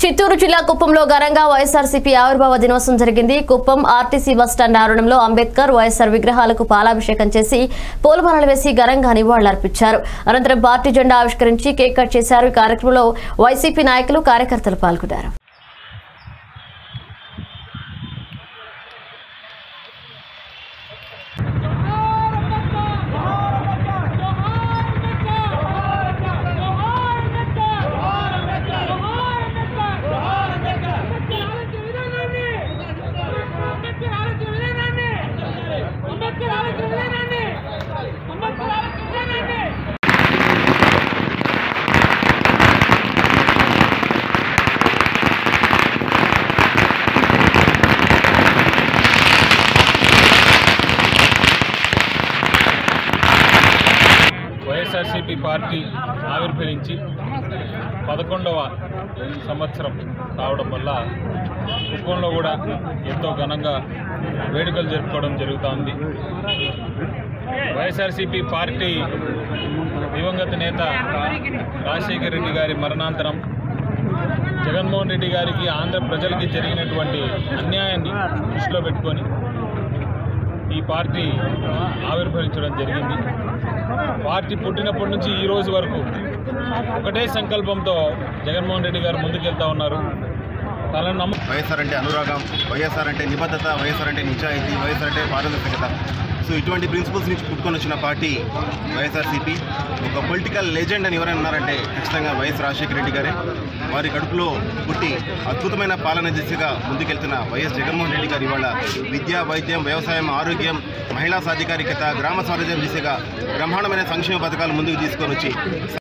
చిత్తూరు జిల్లా కుప్పంలో ఘనంగా వైఎస్ఆర్సీపీ ఆవిర్భావ దినోత్సవం జరిగింది కుప్పం ఆర్టీసీ బస్టాండ్ ఆవరణంలో అంబేద్కర్ వైఎస్ఆర్ విగ్రహాలకు పాలాభిషేకం చేసి పూలమాలలు వేసి ఘనంగా నివాళులర్పించారు అనంతరం పార్టీ జెండా ఆవిష్కరించి కేక్ కట్ చేశారు ఈ కార్యక్రమంలో వైసీపీ నాయకులు కార్యకర్తలు పాల్గొన్నారు అంబేద్కర్ వైఎస్ఆర్సీపీ పార్టీ ఆవిర్భవించి పదకొండవ సంవత్సరం కావడం వల్ల కుప్పంలో కూడా ఎంతో ఘనంగా వేడుకలు జరుపుకోవడం జరుగుతోంది వైఎస్ఆర్సీపీ పార్టీ దివంగత నేత రాజశేఖర రెడ్డి గారి మరణాంతరం జగన్మోహన్ రెడ్డి గారికి ఆంధ్ర ప్రజలకి జరిగినటువంటి అన్యాయాన్ని దృష్టిలో పెట్టుకొని ఈ పార్టీ ఆవిర్భవించడం జరిగింది పార్టీ పుట్టినప్పటి నుంచి ఈ రోజు వరకు ఒకటే సంకల్పంతో జగన్మోహన్ రెడ్డి గారు ముందుకెళ్తా ఉన్నారు తనను నమ్ము వైఎస్ఆర్ అంటే అనురాగం వైఎస్ఆర్ అంటే నిబద్ధత వైఎస్ఆర్ అంటే నిజాయితీ వైఎస్ఆర్ అంటే పారదర్శకత సో ఇటువంటి ప్రిన్సిపల్స్ నుంచి పుట్టుకొని వచ్చిన పార్టీ వైఎస్ఆర్సీపీ ఒక పొలిటికల్ లెజెండ్ అని ఎవరైనా ఉన్నారంటే ఖచ్చితంగా వైఎస్ రాజశేఖర రెడ్డి గారే వారి కడుపులో పుట్టి అద్భుతమైన పాలన దిశగా ముందుకెళ్తున్న వైఎస్ జగన్మోహన్ రెడ్డి గారు ఇవాళ విద్య వైద్యం వ్యవసాయం ఆరోగ్యం మహిళా సాధికారికత గ్రామ స్వరాజ్యం దిశగా బ్రహ్మాండమైన సంక్షేమ పథకాలు ముందుకు తీసుకొని వచ్చి